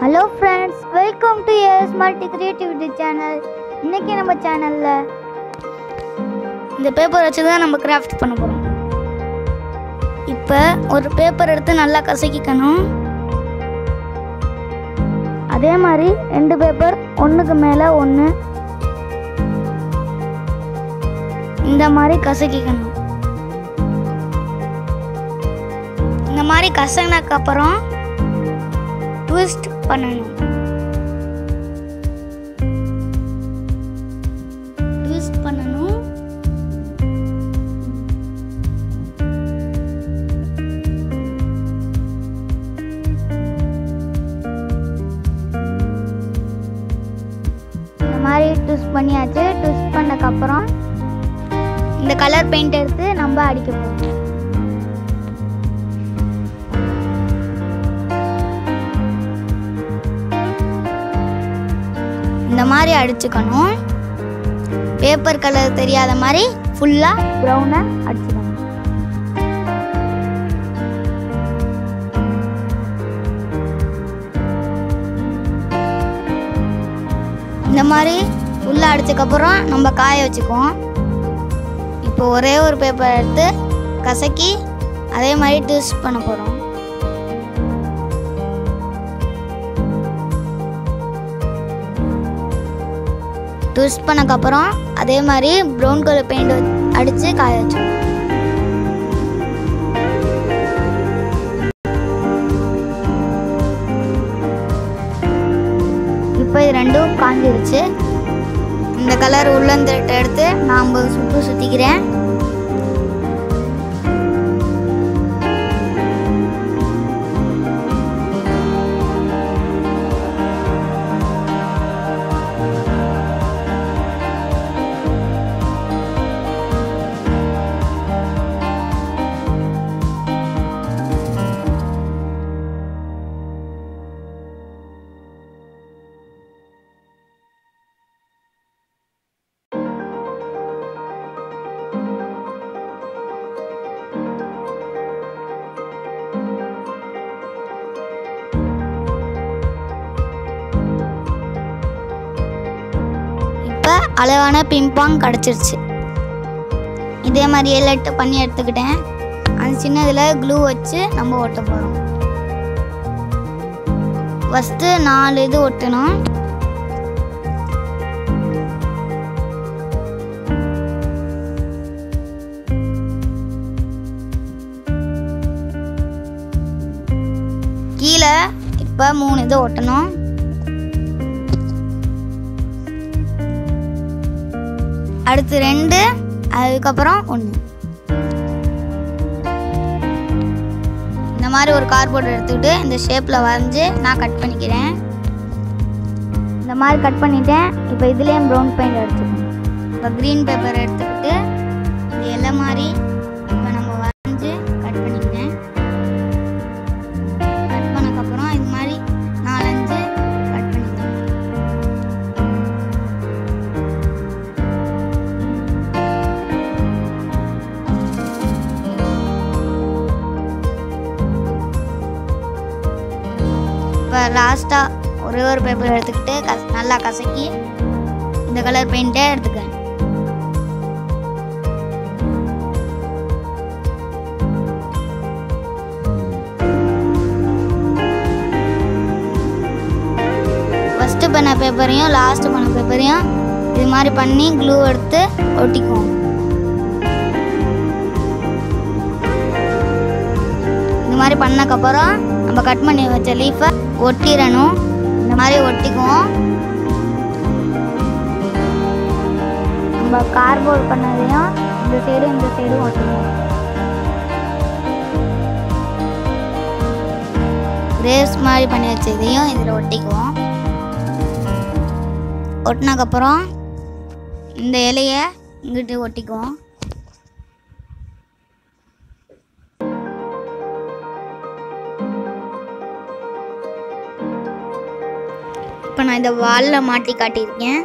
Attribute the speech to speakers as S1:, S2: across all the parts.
S1: hello friends welcome to S multi creativity channel இன்னைக்கு நம்ம சேனலில் இந்த பேப்பர் வச்சு தான் நம்ம கிராஃப்ட் பண்ண போகிறோம் இப்போ ஒரு பேப்பர் எடுத்து நல்லா கசக்கிக்கணும் அதே மாதிரி ரெண்டு பேப்பர் ஒன்றுக்கு மேலே ஒன்று இந்த மாதிரி கசக்கிக்கணும் இந்த மாதிரி கசங்கினதுக்கு அப்புறம் ட்விஸ்ட் பண்ணணும் ட்விஸ்ட் பண்ணணும் இந்த மாதிரி ட்விஸ்ட் பண்ணியாச்சு ட்விஸ்ட் பண்ணதுக்கப்புறம் இந்த கலர் பெயிண்ட் எடுத்து நம்ம அடிக்க போகிறோம் இந்த மாதிரி அடிச்சுக்கணும் பேப்பர் கலர் தெரியாத மாதிரி ஃபுல்லாக ப்ரௌனை அடிச்சுக்கணும் இந்த மாதிரி ஃபுல்லாக அடிச்சதுக்கப்புறம் நம்ம காய வச்சுக்குவோம் இப்போ ஒரே ஒரு பேப்பர் எடுத்து கசக்கி அதே மாதிரி ட்விஸ்ட் பண்ண போகிறோம் ட்விஸ்ட் பண்ணக்கப்புறம் அதே மாதிரி ப்ரௌன் கலர் பெயிண்ட் அடித்து காய வச்சோம் இப்போ இது ரெண்டும் காஞ்சிருச்சு இந்த கலர் உள்ளந்திரட்டை எடுத்து நான் சுற்று சுற்றிக்கிறேன் இப்போ அளவான பிம்பாங் கிடச்சிருச்சு இதே மாதிரி ஏழு எட்டு பண்ணி எடுத்துக்கிட்டேன் அந்த சின்னதில் க்ளூ வச்சு நம்ம ஒட்ட போகிறோம் ஃபஸ்ட்டு நாலு இது ஒட்டணும் கீழே இப்போ மூணு இது ஒட்டணும் அடுத்து ரெண்டு அதுக்கப்புறம் ஒன்று இந்த மாதிரி ஒரு கார்ட்போர்ட் எடுத்துக்கிட்டு இந்த ஷேப்பில் வரைஞ்சி நான் கட் பண்ணிக்கிறேன் இந்த மாதிரி கட் பண்ணிட்டேன் இப்போ இதுலேயும் ப்ரௌன் பெயிண்ட் அடிச்சுக்கணும் இப்போ க்ரீன் பேப்பர் எடுத்துக்கிட்டு இது எல்லாம் மாதிரி இப்போ நம்ம வரைஞ்சி கட் பண்ணிக்கிறேன் கட் பண்ணக்கப்புறம் இது மாதிரி நாலஞ்சு கட் பண்ணிக்கிறேன் இப்போ லாஸ்ட்டாக ஒரே ஒரு பேப்பர் எடுத்துக்கிட்டு கஸ் நல்லா கசக்கி இந்த கலர் பெயிண்ட்டே எடுத்துக்கேன் ஃபஸ்ட்டு பண்ண பேப்பரையும் லாஸ்ட்டு பண்ண பேப்பரையும் இது மாதிரி பண்ணி க்ளூ எடுத்து ஒட்டிக்குவோம் இந்த மாதிரி பண்ணக்கப்புறம் நம்ம கட் பண்ணி வச்ச லீஃபை ஒட்டிடணும் இந்த மாதிரி ஒட்டிக்குவோம் நம்ம கார்போர்ட் பண்ணதையும் இந்த சைடும் இந்த சைடும் ஒட்டிக்குவோம் கிரேவ்ஸ் மாதிரி பண்ணி வச்சதையும் இதில் ஒட்டிக்குவோம் ஒட்டினக்கப்புறம் இந்த இலையை இங்கிட்டு ஒட்டிக்குவோம் இப்போ நான் இந்த வாலில் மாட்டி காட்டியிருக்கேன்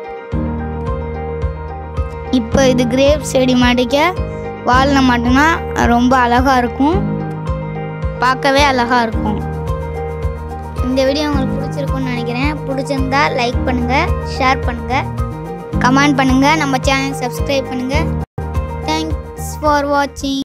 S1: இப்போ இது கிரேப் செடி மாட்டிக்க வாலில் மாட்டினா ரொம்ப அழகாக இருக்கும் பார்க்கவே அழகாக இருக்கும் இந்த வீடியோ உங்களுக்கு பிடிச்சிருக்கும்னு நினைக்கிறேன் பிடிச்சிருந்தா லைக் பண்ணுங்கள் ஷேர் பண்ணுங்கள் கமெண்ட் பண்ணுங்கள் நம்ம சேனல் சப்ஸ்கிரைப் பண்ணுங்கள் தேங்க்ஸ் ஃபார் வாட்சிங்